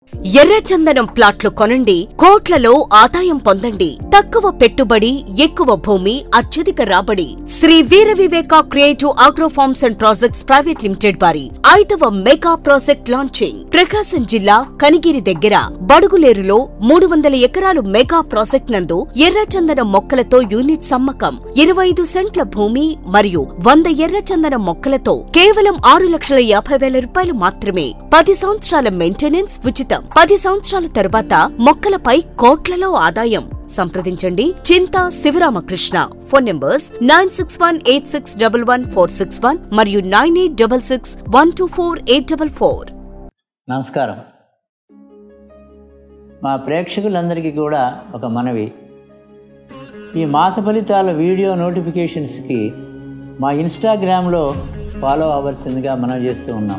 ఎర్రచందనం ప్లాట్లు కొనండి కోట్లలో ఆదాయం పొందండి తక్కువ పెట్టుబడి ఎక్కువ భూమి అత్యధిక రాబడి Shri Veera Viveka creative agro farms and projects private limited వారి ఐదవ మెగా ప్రాజెక్ట్ లాంచింగ్ ప్రకాశం జిల్లా కనిగిరి దగ్గర బడుగులేరులో మూడు వందల ఎకరాలు మెగా ప్రాజెక్ట్ నందు ఎర్రచందనం మొక్కలతో యూనిట్ సమ్మకం ఇరవై ఐదు సెంట్ల భూమి మరియు వంద ఎర్రచందనం మొక్కలతో కేవలం ఆరు లక్షల యాభై వేల రూపాయలు మాత్రమే పది సంవత్సరాల మెయింటెనెన్స్ ఉచితం పది సంవత్సరాల తరువాత మొక్కలపై కోట్లలో ఆదాయం సంప్రదించండి Chinta Sivaramakrishna phone numbers nine six one eight six double one four six one మరియు nine eight double six one two four eight double four నమస్కారం మా ప్రేక్షకులందరికీ కూడా ఒక మనవి ఈ మాస ఫలితాల వీడియో నోటిఫికేషన్స్కి మా ఇన్స్టాగ్రామ్లో ఫాలో అవ్వాల్సిందిగా మనం చేస్తూ ఉన్నాం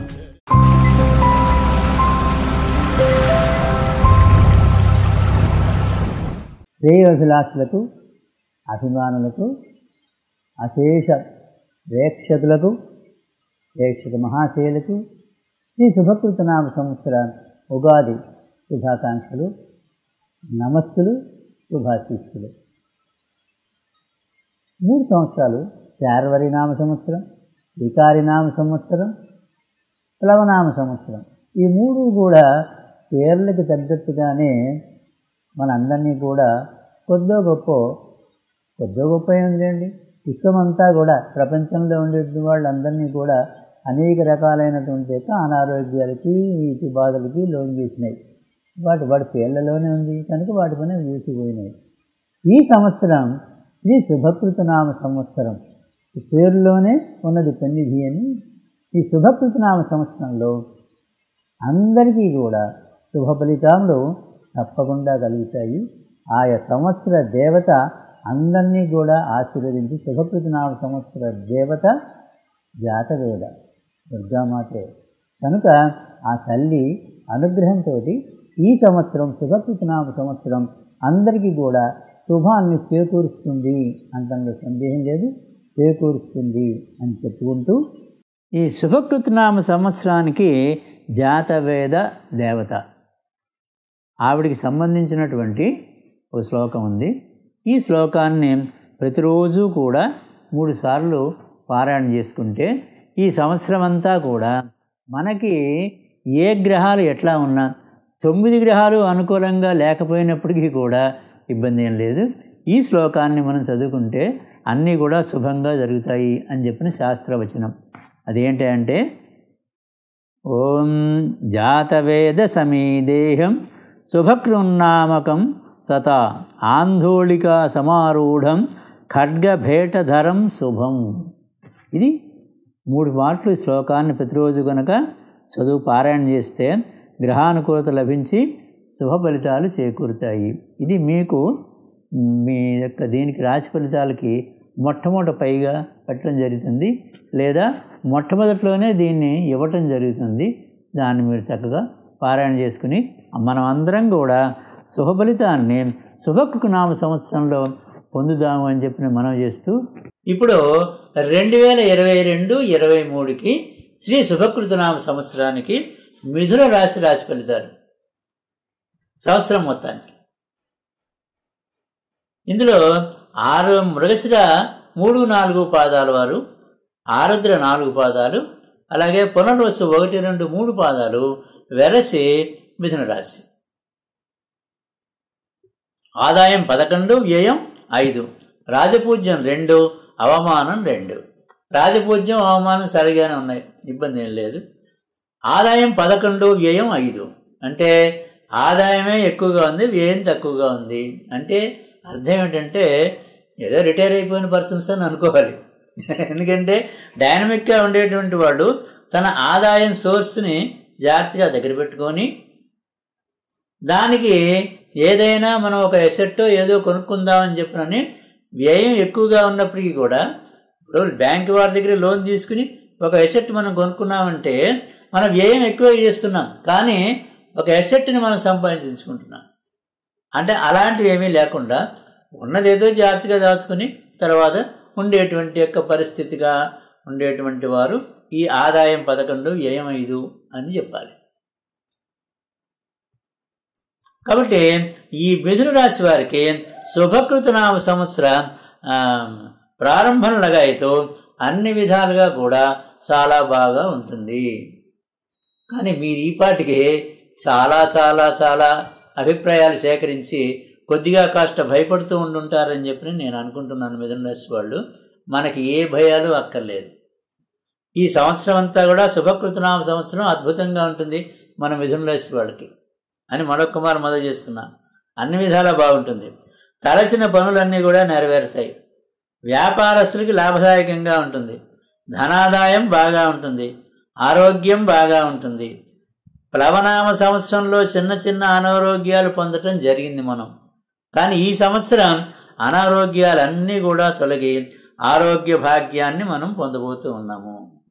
శ్రేయోభిలాషులకు అభిమానులకు అశేష ప్రేక్షకులకు ప్రేక్షక మహాశయులకు శ్రీ శుభకృతనామ సంవత్సర ఉగాది శుభాకాంక్షలు నమస్సులు శుభాశీస్సులు మూడు సంవత్సరాలు శార్వరి నామ సంవత్సరం వికారి నామ సంవత్సరం ప్లవనామ సంవత్సరం ఈ మూడు కూడా పేర్లకు తగ్గట్టుగానే మనందరినీ కూడా కొద్దో గొప్ప కొద్దో గొప్ప ఏముందండి విశ్వమంతా కూడా ప్రపంచంలో ఉండే వాళ్ళందరినీ కూడా అనేక రకాలైనటువంటి యొక్క అనారోగ్యాలకి వీటి బాధలకి లోన్ చేసినాయి వాటి వాటి పేర్లలోనే ఉంది కనుక వాటి పైన వేసిపోయినాయి ఈ సంవత్సరం శ్రీ శుభకృతనామ సంవత్సరం ఈ పేరులోనే ఉన్నది పెన్నిధి అని ఈ శుభకృతనామ సంవత్సరంలో అందరికీ కూడా శుభ ఫలితాలు తప్పకుండా కలుగుతాయి ఆయా సంవత్సర దేవత అందరినీ కూడా ఆశీర్వదించి శుభకృతనామ సంవత్సర దేవత జాతవేద దుర్గామాతే కనుక ఆ తల్లి అనుగ్రహంతో ఈ సంవత్సరం శుభకృతనామ సంవత్సరం అందరికీ కూడా శుభాన్ని చేకూరుస్తుంది అంతంలో సందేహం లేదు చేకూరుస్తుంది అని చెప్పుకుంటూ ఈ శుభకృతనామ సంవత్సరానికి జాతవేద దేవత ఆవిడికి సంబంధించినటువంటి ఒక శ్లోకం ఉంది ఈ శ్లోకాన్ని ప్రతిరోజు కూడా మూడు సార్లు పారాయణ చేసుకుంటే ఈ సంవత్సరం అంతా కూడా మనకి ఏ గ్రహాలు ఎట్లా ఉన్నా తొమ్మిది గ్రహాలు అనుకూలంగా లేకపోయినప్పటికీ కూడా ఇబ్బంది ఏం లేదు ఈ శ్లోకాన్ని మనం చదువుకుంటే అన్నీ కూడా శుభంగా జరుగుతాయి అని చెప్పిన శాస్త్రవచనం అదేంటి అంటే ఓం జాతవేద సమీదేహం శుభకృన్నామకం సత ఆందోళిక సమారూఢం ఖడ్గభేటధరం శుభం ఇది మూడు మాటలు ఈ శ్లోకాన్ని ప్రతిరోజు కనుక చదువు పారాయణ చేస్తే గ్రహానుకూలత లభించి శుభ ఫలితాలు చేకూరుతాయి ఇది మీకు మీ యొక్క దీనికి రాశి ఫలితాలకి మొట్టమొదటి పైగా పెట్టడం జరుగుతుంది లేదా మొట్టమొదటిలోనే దీన్ని ఇవ్వటం జరుగుతుంది దాన్ని మీరు చక్కగా పారాయణ చేసుకుని మనం అందరం కూడా శుభ ఫలితాన్ని శుభకృనామ సంవత్సరంలో పొందుదాము అని చెప్పి మనం చేస్తూ ఇప్పుడు రెండు వేల ఇరవై రెండు ఇరవై మూడుకి శ్రీ శుభకృతనామ సంవత్సరానికి మిథున రాశి రాశి ఫలితాలు సంవత్సరం మొత్తానికి ఇందులో ఆరు మృగశిర మూడు నాలుగు పాదాల వారు ఆరుద్ర నాలుగు పాదాలు అలాగే పునర్వసు ఒకటి రెండు మూడు పాదాలు వెరసి మిథున రాశి ఆదాయం పదకొండు వ్యయం ఐదు రాజపూజ్యం రెండు అవమానం రెండు రాజపూజ్యం అవమానం సరిగానే ఉన్నాయి ఇబ్బంది ఏం లేదు ఆదాయం పదకొండు వ్యయం ఐదు అంటే ఆదాయమే ఎక్కువగా ఉంది వ్యయం తక్కువగా ఉంది అంటే అర్థం ఏంటంటే ఏదో రిటైర్ అయిపోయిన పర్సన్స్ అని అనుకోవాలి ఎందుకంటే డైనమిక్గా ఉండేటువంటి వాళ్ళు తన ఆదాయం సోర్స్ని జాగ్రత్తగా దగ్గర పెట్టుకొని దానికి ఏదైనా మనం ఒక ఎసెట్టో ఏదో కొనుక్కుందామని చెప్పినని వ్యయం ఎక్కువగా ఉన్నప్పటికీ కూడా ఇప్పుడు బ్యాంక్ వారి దగ్గర లోన్ తీసుకుని ఒక ఎసెట్ మనం కొనుక్కున్నామంటే మనం వ్యయం ఎక్కువ చేస్తున్నాం కానీ ఒక ఎసెట్ని మనం సంపాదించుకుంటున్నాం అంటే అలాంటివి ఏమీ లేకుండా ఉన్నదేదో జాగ్రత్తగా దాచుకుని తర్వాత ఉండేటువంటి యొక్క పరిస్థితిగా ఉండేటువంటి వారు ఈ ఆదాయం పదకొండు వ్యయం ఐదు అని చెప్పాలి కాబట్టి ఈ మిథున రాశి వారికి శుభకృతనామ సంవత్సర ఆ, ప్రారంభం లగాయితో అన్ని విధాలుగా కూడా చాలా బాగా ఉంటుంది కానీ మీరు ఈ పాటికి చాలా చాలా చాలా అభిప్రాయాలు సేకరించి కొద్దిగా కాస్త భయపడుతూ ఉండుంటారని చెప్పి నేను అనుకుంటున్నాను మిథున రాశి వాళ్ళు మనకి ఏ భయాలు అక్కర్లేదు ఈ సంవత్సరం అంతా కూడా శుభకృతనామ సంవత్సరం అద్భుతంగా ఉంటుంది మన మిథున రాశి వాళ్ళకి అని మరొక మారు మొదలు చేస్తున్నాను అన్ని విధాలా బాగుంటుంది తలసిన పనులన్నీ కూడా నెరవేరుతాయి వ్యాపారస్తులకి లాభదాయకంగా ఉంటుంది ధనాదాయం బాగా ఉంటుంది ఆరోగ్యం బాగా ఉంటుంది ప్లవనామ సంవత్సరంలో చిన్న చిన్న అనారోగ్యాలు పొందటం జరిగింది మనం కానీ ఈ సంవత్సరం అనారోగ్యాలన్నీ కూడా తొలగి ఆరోగ్య భాగ్యాన్ని మనం పొందబోతూ ఉన్నాము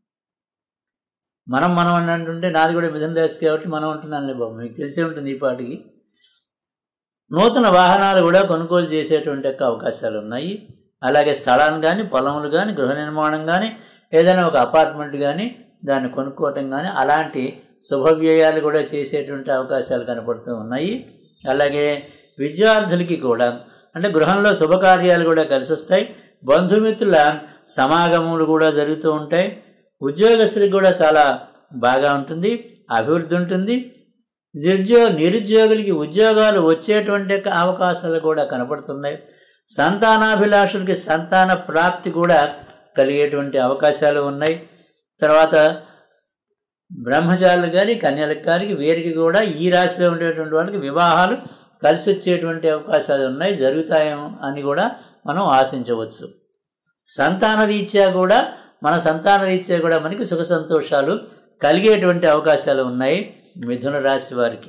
మనం మనం అని అంటుంటే నాది కూడా మిథున రాశి కాబట్టి మనం ఉంటున్నానులే బాబు మీకు తెలిసే ఉంటుంది ఈ పాటికి నూతన వాహనాలు కూడా కొనుగోలు చేసేటువంటి యొక్క అవకాశాలు ఉన్నాయి అలాగే స్థలాన్ని కానీ పొలములు కానీ గృహ నిర్మాణం కానీ ఏదైనా ఒక అపార్ట్మెంట్ కానీ దాన్ని కొనుక్కోవటం కానీ అలాంటి శుభవ్యయాలు కూడా చేసేటువంటి అవకాశాలు కనపడుతూ ఉన్నాయి అలాగే విద్యార్థులకి కూడా అంటే గృహంలో శుభకార్యాలు కూడా కలిసి వస్తాయి బంధుమిత్రుల సమాగములు కూడా జరుగుతూ ఉంటాయి ఉద్యోగస్తులకు కూడా చాలా బాగా ఉంటుంది అభివృద్ధి ఉంటుంది నిరుద్యోగ నిరుద్యోగులకి ఉద్యోగాలు వచ్చేటువంటి యొక్క అవకాశాలు కూడా కనపడుతున్నాయి సంతానాభిలాషులకి సంతాన ప్రాప్తి కూడా కలిగేటువంటి అవకాశాలు ఉన్నాయి తర్వాత బ్రహ్మచారులు కానీ కన్యలకు కానీ వీరికి కూడా ఈ రాశిలో ఉండేటువంటి వాళ్ళకి వివాహాలు కలిసి వచ్చేటువంటి అవకాశాలు ఉన్నాయి జరుగుతాయేమో అని కూడా మనం ఆశించవచ్చు సంతాన రీత్యా కూడా మన సంతాన రీత్యా కూడా మనకి సుఖ సంతోషాలు కలిగేటువంటి అవకాశాలు ఉన్నాయి మిథున రాశి వారికి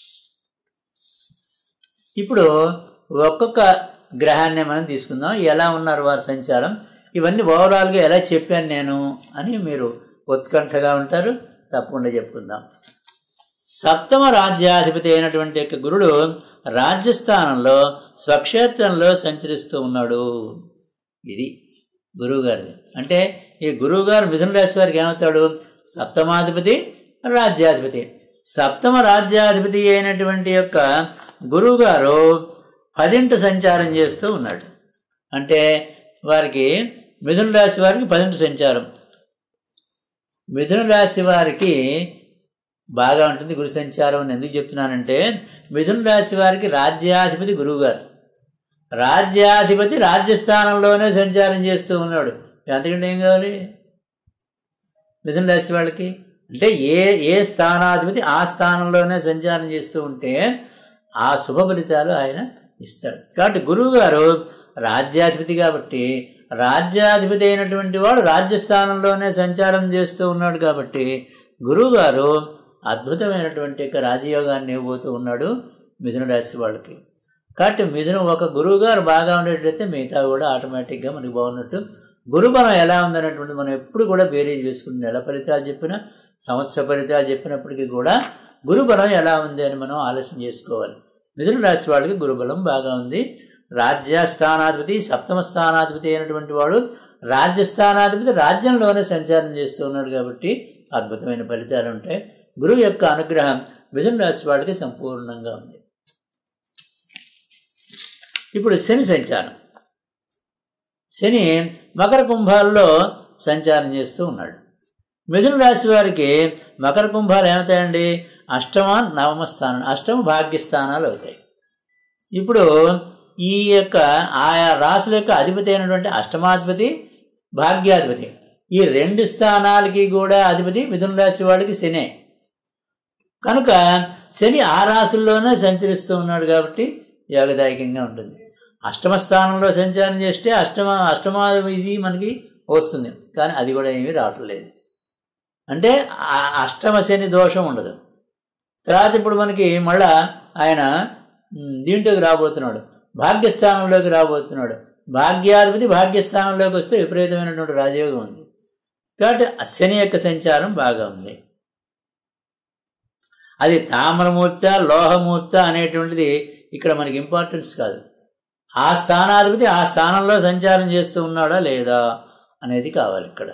ఇప్పుడు ఒక్కొక్క గ్రహాన్ని మనం తీసుకుందాం ఎలా ఉన్నారు వారి సంచారం ఇవన్నీ ఓవరాల్గా ఎలా చెప్పాను నేను అని మీరు ఉత్కంఠగా ఉంటారు తప్పకుండా చెప్పుకుందాం సప్తమ రాజ్యాధిపతి అయినటువంటి యొక్క గురుడు రాజ్యస్థానంలో స్వక్షేత్రంలో సంచరిస్తూ ఉన్నాడు ఇది గురువు గారిది అంటే ఈ గురువు గారు మిథున రాశి వారికి ఏమవుతాడు సప్తమాధిపతి రాజ్యాధిపతి సప్తమ రాజ్యాధిపతి అయినటువంటి యొక్క గురువు గారు పదింట సంచారం చేస్తూ ఉన్నాడు అంటే వారికి మిథున రాశి వారికి పదింట సంచారం మిథున రాశి వారికి బాగా ఉంటుంది గురు సంచారం అని ఎందుకు చెప్తున్నానంటే మిథున రాశి వారికి రాజ్యాధిపతి గురువు గారు రాజ్యాధిపతి రాజ్యస్థానంలోనే సంచారం చేస్తూ ఉన్నాడు అంతకంటే ఏం కావాలి మిథున రాశి వాళ్ళకి అంటే ఏ ఏ స్థానాధిపతి ఆ స్థానంలోనే సంచారం చేస్తూ ఉంటే ఆ శుభ ఫలితాలు ఆయన ఇస్తాడు కాబట్టి గురువు గారు రాజ్యాధిపతి కాబట్టి రాజ్యాధిపతి అయినటువంటి వాడు రాజ్యస్థానంలోనే సంచారం చేస్తూ ఉన్నాడు కాబట్టి గురువు గారు అద్భుతమైనటువంటి యొక్క రాజయోగాన్ని ఇవ్వబోతూ ఉన్నాడు మిథున రాశి వాళ్ళకి కాబట్టి మిథునం ఒక గురువు గారు బాగా ఉండేటైతే మిగతా కూడా ఆటోమేటిక్గా మనకి బాగున్నట్టు గురుబలం ఎలా ఉందన్నటువంటి మనం ఎప్పుడు కూడా బేరీజ్ వేసుకుని నెల ఫలితాలు చెప్పిన సంవత్సర ఫలితాలు చెప్పినప్పటికీ కూడా గురుబలం ఎలా ఉంది అని మనం ఆలోచన చేసుకోవాలి మిథున రాశి వాళ్ళకి గురుబలం బాగా ఉంది రాజ్యస్థానాధిపతి సప్తమ స్థానాధిపతి అయినటువంటి వాడు రాజ్యస్థానాధిపతి రాజ్యంలోనే సంచారం చేస్తూ ఉన్నాడు కాబట్టి అద్భుతమైన ఫలితాలు ఉంటాయి గురువు యొక్క అనుగ్రహం మిథున రాశి వాళ్ళకి సంపూర్ణంగా ఉంది ఇప్పుడు శని సంచారం శని మకర కుంభాల్లో సంచారం చేస్తూ ఉన్నాడు మిథున రాశి వారికి మకర కుంభాలు ఏమవుతాయండి అష్టమ నవమ స్థానం అష్టమ భాగ్యస్థానాలు అవుతాయి ఇప్పుడు ఈ యొక్క ఆయా రాశుల యొక్క అధిపతి అయినటువంటి అష్టమాధిపతి భాగ్యాధిపతి ఈ రెండు స్థానాలకి కూడా అధిపతి మిథున రాశి వాడికి శనే కనుక శని ఆ రాశుల్లోనే సంచరిస్తూ ఉన్నాడు కాబట్టి యోగదాయకంగా ఉంటుంది అష్టమ స్థానంలో సంచారం చేస్తే అష్టమ అష్టమ ఇది మనకి వస్తుంది కానీ అది కూడా ఏమీ రావటం లేదు అంటే ఆ అష్టమ శని దోషం ఉండదు తర్వాత ఇప్పుడు మనకి మళ్ళా ఆయన ఉమ్, దీంట్లోకి రాబోతున్నాడు భాగ్యస్థానంలోకి రాబోతున్నాడు భాగ్యాధిపతి భాగ్యస్థానంలోకి వస్తే విపరీతమైనటువంటి రాజయోగం ఉంది కాబట్టి ఆ శని యొక్క సంచారం బాగా ఉంది అది తామ్రమూర్త లోహమూర్త అనేటువంటిది ఇక్కడ మనకి ఇంపార్టెన్స్ కాదు ఆ స్థానాధిపతి ఆ స్థానంలో సంచారం చేస్తూ ఉన్నాడా లేదా అనేది కావాలి ఇక్కడ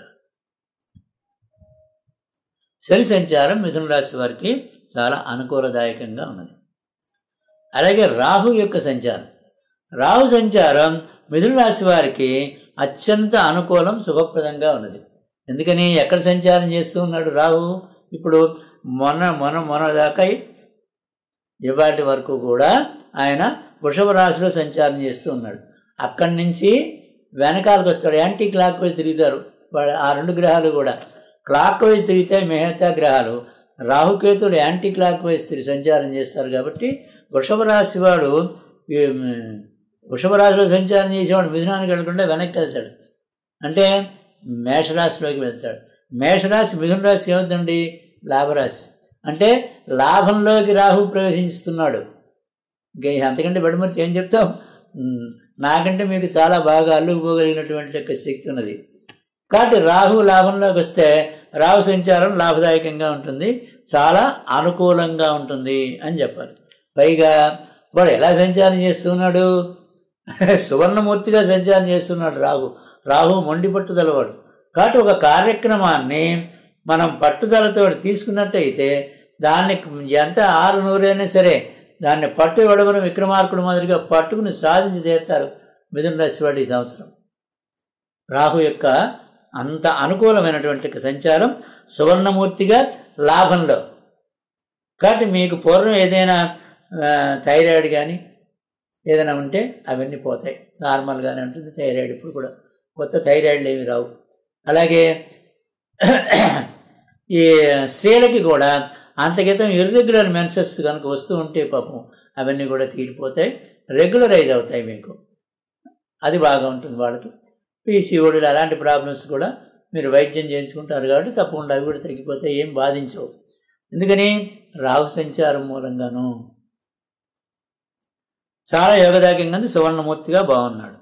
శని సంచారం మిథున రాశి వారికి చాలా అనుకూలదాయకంగా ఉన్నది అలాగే రాహు యొక్క సంచారం రాహు సంచారం మిథున రాశి వారికి అత్యంత అనుకూలం శుభప్రదంగా ఉన్నది ఎందుకని ఎక్కడ సంచారం చేస్తూ ఉన్నాడు రాహు ఇప్పుడు మొన్న మొన్న మొన్న దాకా ఇవాటి వరకు కూడా ఆయన వృషభ రాశిలో సంచారం చేస్తూ ఉన్నాడు అక్కడి నుంచి వెనకాలకు వస్తాడు యాంటీ క్లాక్ వైజ్ తిరుగుతారు వాళ్ళ- ఆ రెండు గ్రహాలు కూడా క్లాక్ వైజ్ తిరిగితే మిగతా గ్రహాలు రాహుకేతులు యాంటీ క్లాక్ వైజ్ తిరిగి సంచారం చేస్తారు కాబట్టి వృషభ రాశి వాడు ఈ, మ్, వృషభ రాశిలో సంచారం చేసేవాడు మిథునానికి వెళ్ళకుండా వెనక్కి వెళ్తాడు అంటే మేషరాశిలోకి వెళ్తాడు మేషరాశి మిథున రాశి ఏమవుతుంది లాభరాశి అంటే లాభంలోకి రాహు ప్రవేశిస్తున్నాడు ఇంకా అంతకంటే బడిమర్చి ఏం చెప్తాం ఉమ్, నాకంటే మీకు చాలా బాగా అల్లుకుపోగలిగినటువంటి యొక్క శక్తి ఉన్నది కాబట్టి రాహు లాభంలోకి వస్తే రాహు సంచారం లాభదాయకంగా ఉంటుంది చాలా అనుకూలంగా ఉంటుంది అని చెప్పాలి పైగా వాడు ఎలా సంచారం చేస్తున్నాడు సువర్ణమూర్తిగా సంచారం చేస్తున్నాడు రాహు రాహు మొండి పట్టుదలవాడు కాబట్టి ఒక కార్యక్రమాన్ని మనం పట్టుదలతో తీసుకున్నట్టయితే దాన్ని ఎంత ఆరు నూరైనా సరే దాన్ని పట్టు విడవడం విక్రమార్కుడు మాదిరిగా పట్టుకుని సాధించి తీరుతారు మిథున రాశి వాడు ఈ సంవత్సరం రాహు యొక్క అంత అనుకూలమైనటువంటి ఒక సంచారం సువర్ణమూర్తిగా లాభంలో కాబట్టి మీకు పూర్వం ఏదైనా ఆ, థైరాయిడ్ కానీ ఏదైనా ఉంటే అవన్నీ పోతాయి నార్మల్గానే ఉంటుంది థైరాయిడ్ ఇప్పుడు కూడా కొత్త థైరాయిడ్లు ఏమి రావు అలాగే ఈ స్త్రీలకి కూడా అంతకితం ఇర్రెగ్యులర్ మెన్సెస్ కనుక వస్తూ ఉంటే పాపం అవన్నీ కూడా తీరిపోతాయి రెగ్యులరైజ్ అవుతాయి మీకు అది బాగా ఉంటుంది వాళ్ళకి పీసీఓడీలు అలాంటి ప్రాబ్లమ్స్ కూడా మీరు వైద్యం చేయించుకుంటారు కాబట్టి తప్పకుండా అవి కూడా తగ్గిపోతాయి ఏం బాధించవు ఎందుకని రాహు సంచారం మూలంగాను చాలా యోగదాయకంగా ఉంది సువర్ణమూర్తిగా బాగున్నాడు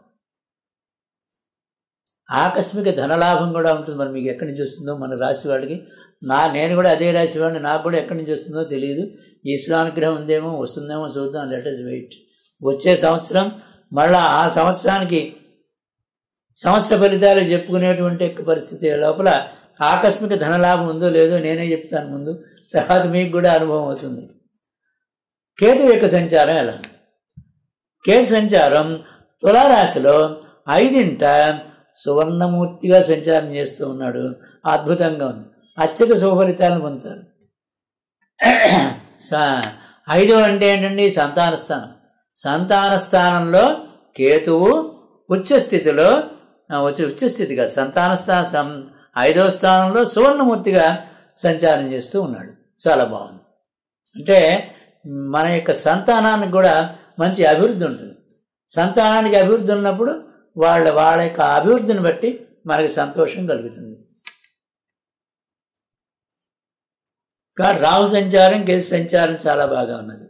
ఆకస్మిక ధనలాభం కూడా ఉంటుంది మరి మీకు ఎక్కడి నుంచి వస్తుందో మన రాశి వాళ్ళకి నా నేను కూడా అదే రాశి వాడిని నాకు కూడా ఎక్కడి నుంచి వస్తుందో తెలియదు ఈశ్వరానుగ్రహం ఉందేమో వస్తుందేమో చూద్దాం లెటర్స్ వెయిట్ వచ్చే సంవత్సరం మళ్ళా ఆ సంవత్సరానికి సంవత్సర ఫలితాలు చెప్పుకునేటువంటి యొక్క పరిస్థితి లోపల ఆకస్మిక ధనలాభం ఉందో లేదో నేనే చెప్తాను ముందు తర్వాత మీకు కూడా అనుభవం అవుతుంది కేతు యొక్క సంచారం ఎలా కేతు సంచారం తులారాశిలో ఐదింట సువర్ణమూర్తిగా సంచారం చేస్తూ ఉన్నాడు అద్భుతంగా ఉంది అత్యత శుభ ఫలితాలను పొందుతారు స- ఐదు అంటే ఏంటండి సంతాన స్థానం సంతాన స్థానంలో కేతువు ఉచ్చ స్థితిలో ఆ, ఉచ్చ ఉచ్చ స్థితిగా సంతాన స్థానం సం- ఐదవ స్థానంలో సువర్ణమూర్తిగా సంచారం చేస్తూ ఉన్నాడు చాలా బాగుంది అంటే మన యొక్క సంతానానికి కూడా మంచి అభివృద్ధి ఉంటుంది సంతానానికి అభివృద్ధి ఉన్నప్పుడు వాళ్ళ వాళ్ళ యొక్క అభివృద్ధిని బట్టి మనకి సంతోషం కలుగుతుంది కాబట్టి రాహు సంచారం కేతు సంచారం చాలా బాగా ఉన్నది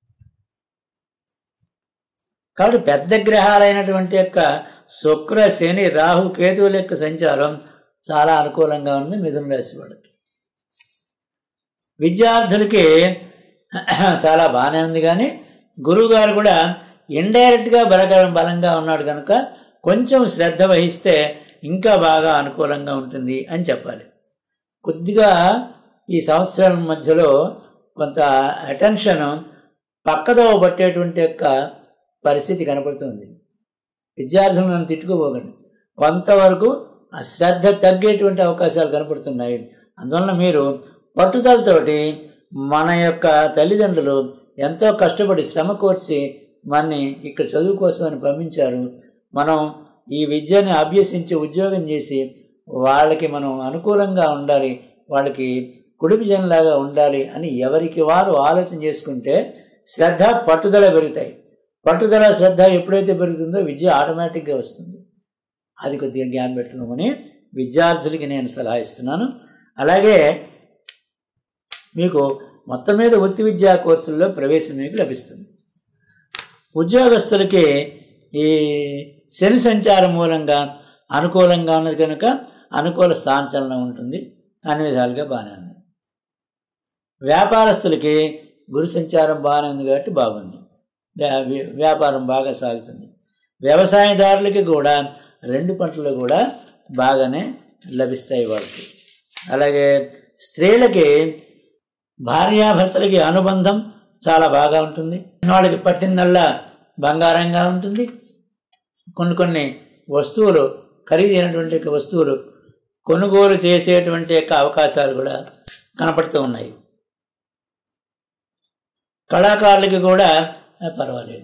కాబట్టి పెద్ద గ్రహాలైనటువంటి యొక్క శుక్ర శని రాహు కేతువుల యొక్క సంచారం చాలా అనుకూలంగా ఉంది మిథున రాశి వాళ్ళకి విద్యార్థులకి చాలా బాగానే ఉంది కానీ గురువు గారు కూడా ఇండైరెక్ట్గా బలకరం బలంగా ఉన్నాడు కనుక కొంచెం శ్రద్ధ వహిస్తే ఇంకా బాగా అనుకూలంగా ఉంటుంది అని చెప్పాలి కొద్దిగా ఈ సంవత్సరాల మధ్యలో కొంత అటెన్షన్ పక్కదో పట్టేటువంటి యొక్క పరిస్థితి కనపడుతుంది విద్యార్థులు నన్ను తిట్టుకోబోకండి కొంతవరకు ఆ శ్రద్ధ తగ్గేటువంటి అవకాశాలు కనపడుతున్నాయి అందువలన మీరు పట్టుదలతోటి మన యొక్క తల్లిదండ్రులు ఎంతో కష్టపడి శ్రమ కోర్చి మనని ఇక్కడ చదువు కోసం అని పంపించారు మనం ఈ విద్యని అభ్యసించి ఉద్యోగం చేసి వాళ్ళకి మనం అనుకూలంగా ఉండాలి వాళ్ళకి కుడిపి జనంలాగా ఉండాలి అని ఎవరికి వారు ఆలోచన చేసుకుంటే శ్రద్ధ పట్టుదల పెరుగుతాయి పట్టుదల శ్రద్ధ ఎప్పుడైతే పెరుగుతుందో విద్య ఆటోమేటిక్గా వస్తుంది అది కొద్దిగా జ్ఞానం పెట్టుకోమని విద్యార్థులకి నేను సలహా ఇస్తున్నాను అలాగే మీకు మొత్తం మీద వృత్తి విద్యా కోర్సుల్లో ప్రవేశం మీకు లభిస్తుంది ఉద్యోగస్తులకి ఈ శని సంచారం మూలంగా అనుకూలంగా ఉన్నది కనుక అనుకూల స్థానచలనం ఉంటుంది అన్ని విధాలుగా బాగానే ఉంది వ్యాపారస్తులకి గురు సంచారం బాగానే ఉంది కాబట్టి బాగుంది వ్యా- వ్య- వ్యాపారం బాగా సాగుతుంది వ్యవసాయదారులకి కూడా రెండు పంటలు కూడా బాగానే లభిస్తాయి వాళ్ళకి అలాగే స్త్రీలకి భార్యాభర్తలకి అనుబంధం చాలా బాగా ఉంటుంది వాళ్ళకి పట్టిందల్లా బంగారంగా ఉంటుంది కొన్ని కొన్ని వస్తువులు ఖరీదైనటువంటి యొక్క వస్తువులు కొనుగోలు చేసేటువంటి యొక్క అవకాశాలు కూడా కనపడుతూ ఉన్నాయి కళాకారులకి కూడా పర్వాలేదు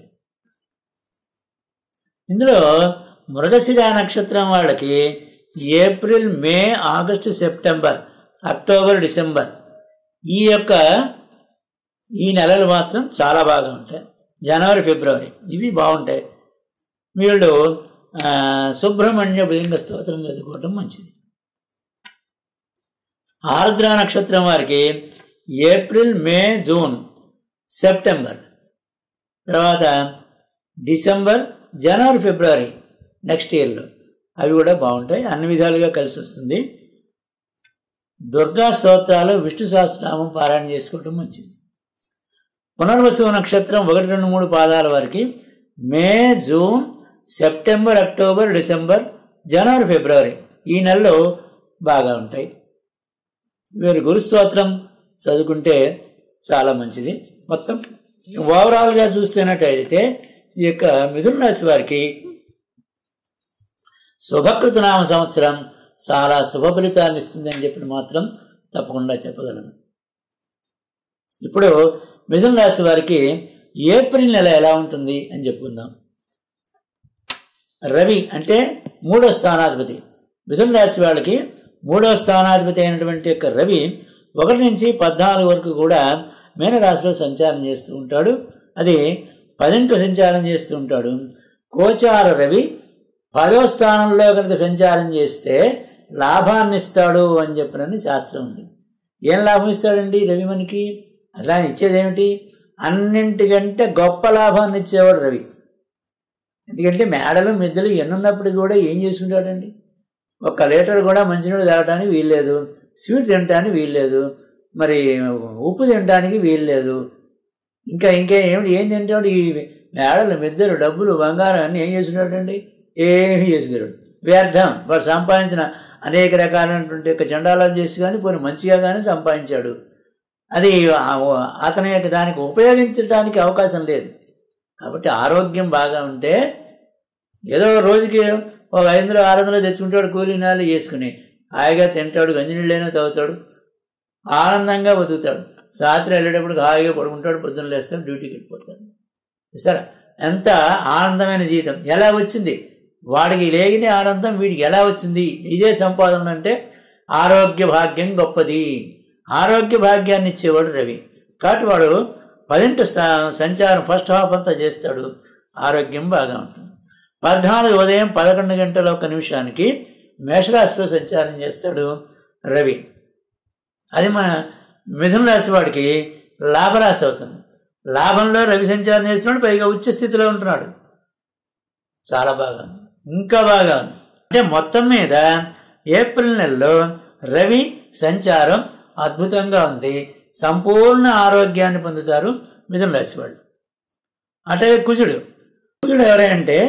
ఇందులో మృగశిర నక్షత్రం వాళ్ళకి April May August September October December ఈ యొక్క ఈ నెలలు మాత్రం చాలా బాగా ఉంటాయి జనవరి ఫిబ్రవరి ఇవి బాగుంటాయి వీళ్ళు ఆ, సుబ్రహ్మణ్య భుజంగ స్తోత్రం చదువుకోవటం మంచిది ఆర్ద్ర నక్షత్రం వారికి ఏప్రిల్ మే జూన్ సెప్టెంబర్ తర్వాత డిసెంబర్ జనవరి ఫిబ్రవరి నెక్స్ట్ ఇయర్లో అవి కూడా బాగుంటాయి అన్ని విధాలుగా కలిసి వస్తుంది దుర్గా స్తోత్రాలు విష్ణు సహస్రనామం పారాయణ చేసుకోవటం మంచిది పునర్వసు నక్షత్రం ఒకటి రెండు మూడు పాదాల వారికి May June September October December జనవరి ఫిబ్రవరి ఈ నెలలో బాగా ఉంటాయి వీరు గురు స్తోత్రం చదువుకుంటే చాలా మంచిది మొత్తం ఓవరాల్గా చూస్తున్నట్టయితే ఈ యొక్క మిథున రాశి వారికి శుభకృతనామ సంవత్సరం చాలా శుభ ఫలితాన్ని ఇస్తుందని చెప్పిన మాత్రం తప్పకుండా చెప్పగలను ఇప్పుడు మిథున రాశి వారికి ఏప్రిల్ నెల ఎలా ఉంటుంది అని చెప్పుకుందాం రవి అంటే మూడో స్థానాధిపతి మిథున రాశి వాళ్ళకి మూడో స్థానాధిపతి అయినటువంటి యొక్క రవి ఒకటి నుంచి పద్నాలుగు వరకు కూడా మీనరాశిలో సంచారం చేస్తూ ఉంటాడు అది పదింట సంచారం చేస్తూ ఉంటాడు గోచార రవి పదో స్థానంలో కనుక సంచారం చేస్తే లాభాన్ని ఇస్తాడు అని చెప్పినని శాస్త్రం ఉంది ఏం లాభం ఇస్తాడండి రవి మనకి అసలు ఆయన ఇచ్చేదేమిటి అన్నింటికంటే గొప్ప లాభాన్ని ఇచ్చేవాడు రవి ఎందుకంటే మేడలు మిద్దలు ఎన్నున్నప్పుడు కూడా ఏం చేసుకుంటాడండి ఒక్క లీటర్ కూడా మంచినీళ్ళు తాగడానికి వీల్లేదు స్వీట్ తినడానికి వీల్లేదు మరి ఉప్పు తినడానికి వీల్లేదు ఇంకా ఇంకా ఏమిటి ఏం తింటాడు ఈ మేడలు మిద్దలు డబ్బులు బంగారం అన్నీ ఏం చేసుకుంటాడండి ఏమీ చేసుకున్నాడు వ్యర్థం వాడు సంపాదించిన అనేక రకాలైనటువంటి యొక్క చండాలను చేసి కానీ పోనీ మంచిగా కానీ సంపాదించాడు అది ఆ- అతని యొక్క దానికి ఉపయోగించడానికి అవకాశం లేదు కాబట్టి ఆరోగ్యం బాగా ఉంటే ఏదో రోజుకి ఒక ఐదు వందలు ఆరు వందలు తెచ్చుకుంటాడు కూలీ నాలు వేసుకుని హాయిగా తింటాడు గంజినీళ్ళైనా తాగుతాడు ఆనందంగా బతుకుతాడు రాత్రి వెళ్ళేటప్పుడు హాయిగా పడుకుంటాడు పొద్దున్న లేస్తాడు డ్యూటీకి వెళ్ళిపోతాడు సరే ఎంత ఆనందమైన జీవితం ఎలా వచ్చింది వాడికి లేగిన ఆనందం వీడికి ఎలా వచ్చింది ఇదే సంపాదన అంటే ఆరోగ్య భాగ్యం గొప్పది ఆరోగ్య భాగ్యాన్ని ఇచ్చేవాడు రవి కాబట్టి వాడు పదింటి స్థా- సంచారం ఫస్ట్ హాఫ్ అంతా చేస్తాడు ఆరోగ్యం బాగా ఉంటుంది పద్నాలుగు ఉదయం పదకొండు గంటల ఒక నిమిషానికి మేషరాశిలో సంచారం చేస్తాడు రవి అది మన మిథున రాశి వాడికి లాభరాశి అవుతుంది లాభంలో రవి సంచారం చేస్తున్నాడు పైగా ఉచ్చ స్థితిలో ఉంటున్నాడు చాలా బాగా ఉంది. ఇంకా బాగా ఉంది అంటే మొత్తం మీద ఏప్రిల్ నెలలో రవి సంచారం అద్భుతంగా ఉంది సంపూర్ణ ఆరోగ్యాన్ని పొందుతారు మిథున రాశి వాళ్ళు అంటే కుజుడు కుజుడు ఎవరంటే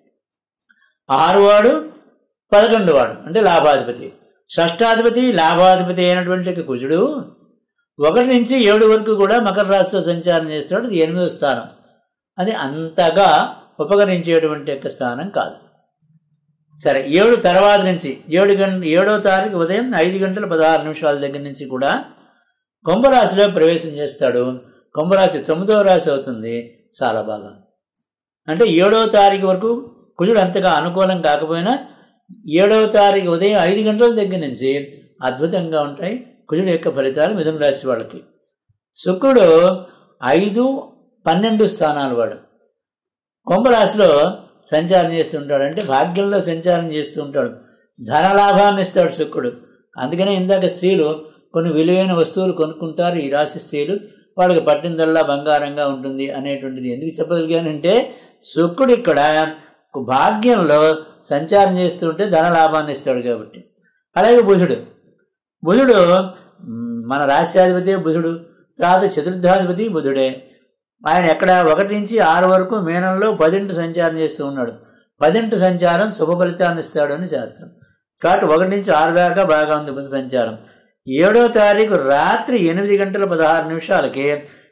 ఆరువాడు పదకొండు వాడు అంటే లాభాధిపతి షష్టాధిపతి లాభాధిపతి అయినటువంటి కుజుడు ఒకటి నుంచి ఏడు వరకు కూడా మకర రాశిలో సంచారం చేస్తున్నాడు అది ఎనిమిదో స్థానం అది అంతగా ఉపకరించేటువంటి యొక్క స్థానం కాదు సరే ఏడు తర్వాత నుంచి ఏడు గంట ఏడో తారీఖు ఉదయం ఐదు గంటల పదహారు నిమిషాల దగ్గర నుంచి కూడా కుంభరాశిలో ప్రవేశం చేస్తాడు కుంభరాశి తొమ్మిదవ రాశి అవుతుంది చాలా బాగా అంటే ఏడవ తారీఖు వరకు కుజుడు అంతగా అనుకూలం కాకపోయినా ఏడవ తారీఖు ఉదయం ఐదు గంటల దగ్గర నుంచి అద్భుతంగా ఉంటాయి కుజుడు యొక్క ఫలితాలు మిథున రాశి వాళ్ళకి శుక్రుడు ఐదు పన్నెండు స్థానాలు వాడు కుంభరాశిలో సంచారం చేస్తూ ఉంటాడు అంటే భాగ్యంలో సంచారం చేస్తూ ఉంటాడు ధన లాభాన్ని ఇస్తాడు శుక్రుడు అందుకనే ఇందాక స్త్రీలు కొన్ని విలువైన వస్తువులు కొనుక్కుంటారు ఈ రాశి స్త్రీలు వాళ్ళకి పట్టిందల్లా బంగారంగా ఉంటుంది అనేటువంటిది ఎందుకు చెప్పగలిగానంటే శుక్రుడు ఇక్కడ భాగ్యంలో సంచారం చేస్తూ ఉంటే ధన లాభాన్ని ఇస్తాడు కాబట్టి అలాగే బుధుడు బుధుడు మ్, మన రాష్ట్రాధిపతి బుధుడు తర్వాత చతుర్థాధిపతి బుధుడే ఆయన ఎక్కడ ఒకటి నుంచి ఆరు వరకు మీనంలో పదింటి సంచారం చేస్తూ ఉన్నాడు పదింటి సంచారం శుభ ఫలితాన్ని ఇస్తాడు అని శాస్త్రం కాబట్టి ఒకటి నుంచి ఆరు దాకా బాగా ఉంది బుధ సంచారం ఏడో తారీఖు రాత్రి ఎనిమిది గంటల పదహారు నిమిషాలకి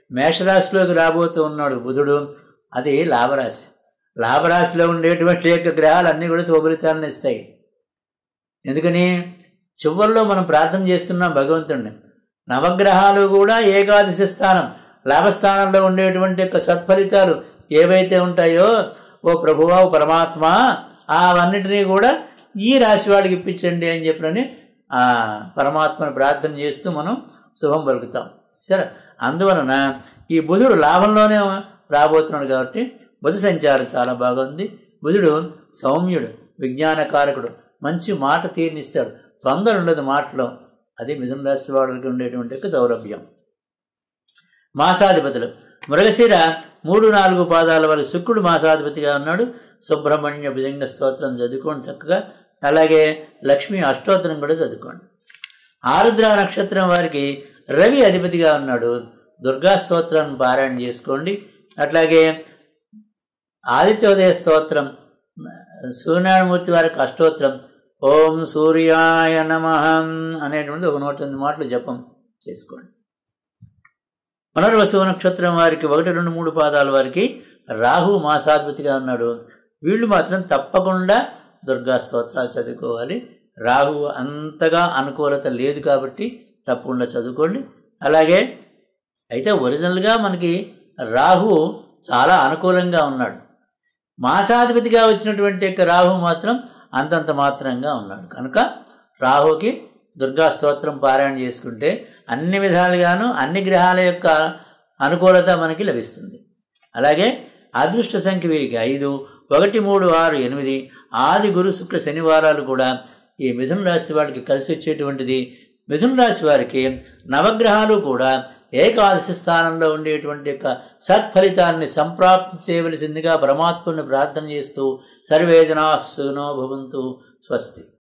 మేషరాశిలోకి రాబోతూ ఉన్నాడు బుధుడు అది లాభరాశి లాభరాశిలో ఉండేటువంటి యొక్క గ్రహాలు అన్నీ కూడా శుభఫలితాలను ఇస్తాయి ఎందుకని చివరిలో మనం ప్రార్థన చేస్తున్నాం భగవంతుడిని నవగ్రహాలు కూడా ఏకాదశి స్థానం లాభస్థానంలో ఉండేటువంటి యొక్క సత్ఫలితాలు ఏవైతే ఉంటాయో ఓ ప్రభువా ఓ పరమాత్మ అవన్నిటినీ కూడా ఈ రాశి వాడికి ఇప్పించండి అని చెప్పినని ఆ పరమాత్మను ప్రార్థన చేస్తూ మనం శుభం పలుకుతాం సరే అందువలన ఈ బుధుడు లాభంలోనే రాబోతున్నాడు కాబట్టి బుధ సంచారం చాలా బాగుంది బుధుడు సౌమ్యుడు విజ్ఞానకారకుడు మంచి మాట తీర్నిస్తాడు తొందర ఉండదు మాటలో అది మిథున రాశి వాళ్ళకి ఉండేటువంటి యొక్క సౌలభ్యం మాసాధిపతులు మృగశిర మూడు నాలుగు పాదాల వరకు శుక్రుడు మాసాధిపతిగా ఉన్నాడు సుబ్రహ్మణ్య భుజంగ స్తోత్రం చదువుకోండి చక్కగా అలాగే లక్ష్మీ అష్టోత్తరం కూడా చదువుకోండి ఆరుద్ర నక్షత్రం వారికి రవి అధిపతిగా ఉన్నాడు దుర్గా స్తోత్రాన్ని పారాయణ చేసుకోండి అట్లాగే ఆదిత్యోదయ స్తోత్రం సూర్యనారాయణమూర్తి వారికి అష్టోత్తరం ఓం సూర్యాయ నమ అనేటువంటి ఒక నూట ఎనిమిది మాటలు జపం చేసుకోండి పునర్వసు నక్షత్రం వారికి ఒకటి రెండు మూడు పాదాల వారికి రాహు మాసాధిపతిగా ఉన్నాడు వీళ్ళు మాత్రం తప్పకుండా దుర్గా స్తోత్రాలు చదువుకోవాలి రాహు అంతగా అనుకూలత లేదు కాబట్టి తప్పకుండా చదువుకోండి అలాగే అయితే ఒరిజినల్గా మనకి రాహు చాలా అనుకూలంగా ఉన్నాడు మాసాధిపతిగా వచ్చినటువంటి యొక్క రాహు మాత్రం అంతంత మాత్రంగా ఉన్నాడు కనుక రాహుకి దుర్గా స్తోత్రం పారాయణ చేసుకుంటే అన్ని విధాలుగాను అన్ని గ్రహాల యొక్క అనుకూలత మనకి లభిస్తుంది అలాగే అదృష్ట సంఖ్య వీరికి ఐదు ఒకటి మూడు ఆరు ఎనిమిది ఆది గురు శుక్ర శనివారాలు కూడా ఈ మిథున రాశి వారికి కలిసి వచ్చేటువంటిది మిథున రాశి వారికి నవగ్రహాలు కూడా ఏకాదశి స్థానంలో ఉండేటువంటి యొక్క సత్ఫలితాన్ని సంప్రాప్తి చేయవలసిందిగా పరమాత్ముని ప్రార్థన చేస్తూ సర్వేజనా సునో భవంతు స్వస్తి